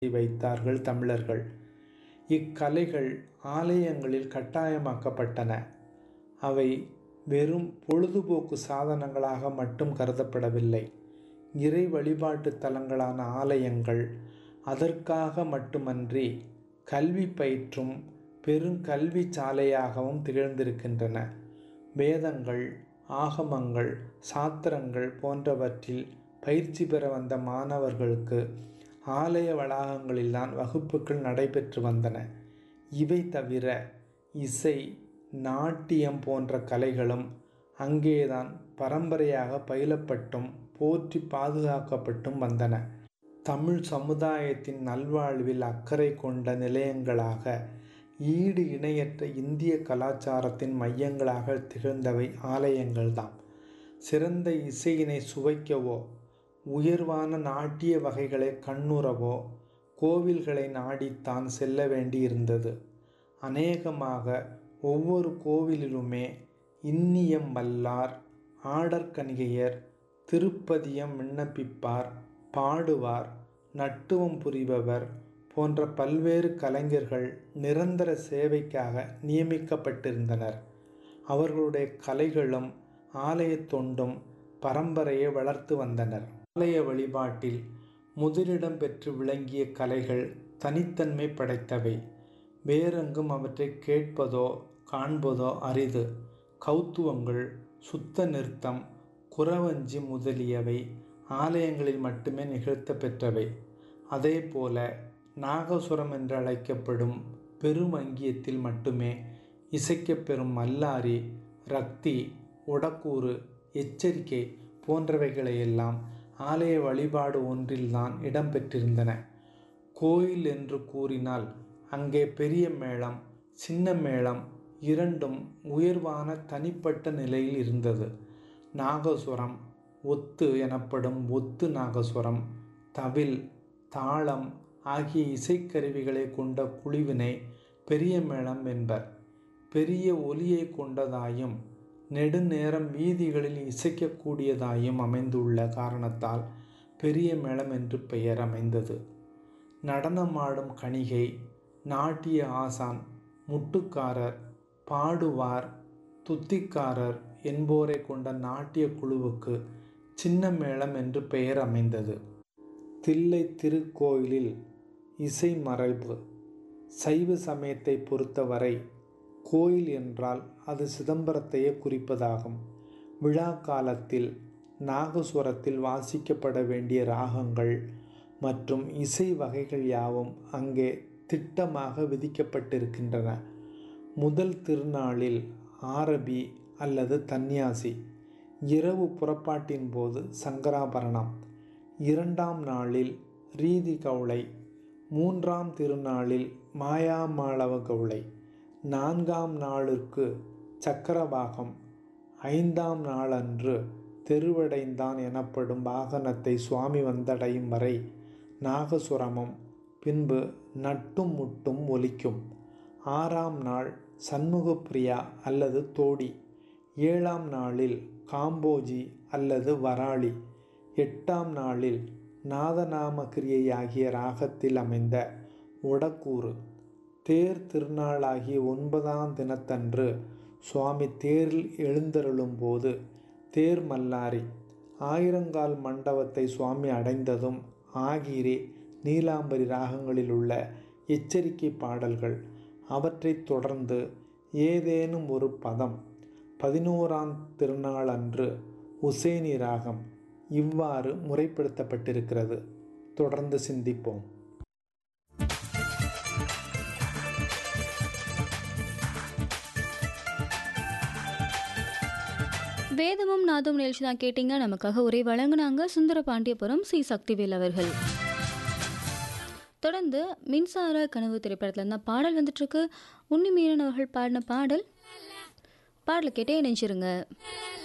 வைத்தார்கள் தமிழர்கள் இக்கலைகள் ஆலயங்களில் கட்டாயமாக்கப்பட்டன அவை வெறும் பொழுதுபோக்கு சாதனங்களாக மட்டும் கருதப்படவில்லை இறை வழிபாட்டு தலங்களான ஆலயங்கள் அதற்காக மட்டுமன்றி கல்வி பயிற்றும் பெருங்கல்வி சாலையாகவும் திகழ்ந்திருக்கின்றன வேதங்கள் ஆகமங்கள் சாத்திரங்கள் போன்றவற்றில் பயிற்சி பெற வந்த மாணவர்களுக்கு ஆலய வளாகங்களில்தான் வகுப்புகள் நடைபெற்று வந்தன இவை தவிர இசை நாட்டியம் போன்ற கலைகளும் அங்கேதான் பரம்பரையாக பயிலப்பட்டும் போற்றி பாதுகாக்கப்பட்டும் வந்தன தமிழ் சமுதாயத்தின் நல்வாழ்வில் அக்கறை கொண்ட நிலையங்களாக ஈடு இணையற்ற இந்திய கலாச்சாரத்தின் மையங்களாக திகழ்ந்தவை ஆலயங்கள்தாம் சிறந்த இசையினை சுவைக்கவோ உயர்வான நாட்டிய வகைகளை கண்ணுறவோ கோவில்களை நாடித்தான் செல்ல வேண்டியிருந்தது அநேகமாக ஒவ்வொரு கோவிலிலுமே இன்னியம் வல்லார் ஆடற்கணிகையர் திருப்பதியம் விண்ணப்பிப்பார் பாடுவார் நட்டுவம் புரிபவர் போன்ற பல்வேறு கலைஞர்கள் நிரந்தர சேவைக்காக நியமிக்கப்பட்டிருந்தனர் அவர்களுடைய கலைகளும் ஆலய தொண்டும் பரம்பரையை வளர்த்து வந்தனர் ஆலய வழிபாட்டில் முதலிடம் பெற்று விளங்கிய கலைகள் தனித்தன்மை படைத்தவை வேறெங்கும் அவற்றை கேட்பதோ காண்பதோ அரிது கௌத்துவங்கள் சுத்த நிறுத்தம் குறவஞ்சி முதலியவை ஆலயங்களில் மட்டுமே நிகழ்த்த பெற்றவை அதே போல நாகசுரம் என்று அழைக்கப்படும் பெருமங்கியத்தில் மட்டுமே இசைக்கப்பெறும் மல்லாரி ரக்தி உடக்கூறு எச்சரிக்கை போன்றவைகளையெல்லாம் ஆலய வழிபாடு ஒன்றில்தான் இடம்பெற்றிருந்தன கோயில் என்று கூறினால் அங்கே பெரிய மேளம் சின்ன மேளம் இரண்டும் உயர்வான தனிப்பட்ட நிலையில் இருந்தது நாகசுரம் ஒத்து எனப்படும் ஒத்து நாகசுரம் தவில் தாளம் ஆகிய இசைக்கருவிகளை கொண்ட குழுவினை பெரிய மேளம் என்பர் பெரிய ஒலியை கொண்டதாயும் நெடுநேரம் வீதிகளில் இசைக்கக்கூடியதாயும் அமைந்துள்ள காரணத்தால் பெரிய மேளம் என்று பெயர் அமைந்தது நடனமாடும் கணிகை நாட்டிய ஆசான் முட்டுக்காரர் பாடுவார் துத்திக்காரர் என்போரை கொண்ட நாட்டிய குழுவுக்கு சின்ன மேளம் என்று பெயர் அமைந்தது தில்லை திருக்கோயிலில் இசை மரபு சைவ சமயத்தை பொறுத்தவரை கோயில் என்றால் அது சிதம்பரத்தையே குறிப்பதாகும் விழா காலத்தில் நாகசுரத்தில் வாசிக்கப்பட வேண்டிய ராகங்கள் மற்றும் இசை வகைகள் யாவும் அங்கே திட்டமாக விதிக்கப்பட்டிருக்கின்றன முதல் திருநாளில் ஆரபி அல்லது தன்யாசி இரவு புறப்பாட்டின் போது சங்கராபரணம் இரண்டாம் நாளில் ரீதி கவுளை மூன்றாம் திருநாளில் மாயாமாளவ கவுளை நான்காம் நாளுக்கு சக்கரபாகம் ஐந்தாம் நாளன்று தெருவடைந்தான் எனப்படும் வாகனத்தை சுவாமி வந்தடையும் வரை நாகசுரமும் பின்பு நட்டும் முட்டும் ஒலிக்கும் ஆறாம் நாள் சண்முகப்பிரியா அல்லது தோடி ஏழாம் நாளில் காம்போஜி அல்லது வராளி எட்டாம் நாளில் நாதநாம கிரியை ஆகிய ராகத்தில் அமைந்த உடக்கூறு தேர் திருநாளாகிய ஒன்பதாம் தினத்தன்று சுவாமி தேரில் எழுந்தருளும் போது தேர் மல்லாரி ஆயிரங்கால் மண்டபத்தை சுவாமி அடைந்ததும் ஆகிரி நீலாம்பரி ராகங்களில் உள்ள எச்சரிக்கை பாடல்கள் அவற்றைத் தொடர்ந்து ஏதேனும் ஒரு பதம் பதினோராம் திருநாள் அன்று உசேனி ராகம் இவ்வாறு முறைப்படுத்தப்பட்டிருக்கிறது தொடர்ந்து சிந்திப்போம் வேதமும் நாதம் நிகழ்ச்சி தான் கேட்டீங்க நமக்காக உரை வழங்கினாங்க சுந்தர பாண்டியபுரம் சி சக்திவேல் அவர்கள் தொடர்ந்து மின்சார கனவு திரைப்படத்தில் இருந்தால் பாடல் வந்துட்டுருக்கு உன்னிமீரன் அவர்கள் பாடின பாடல் பாடலை கேட்டே இணைஞ்சிருங்க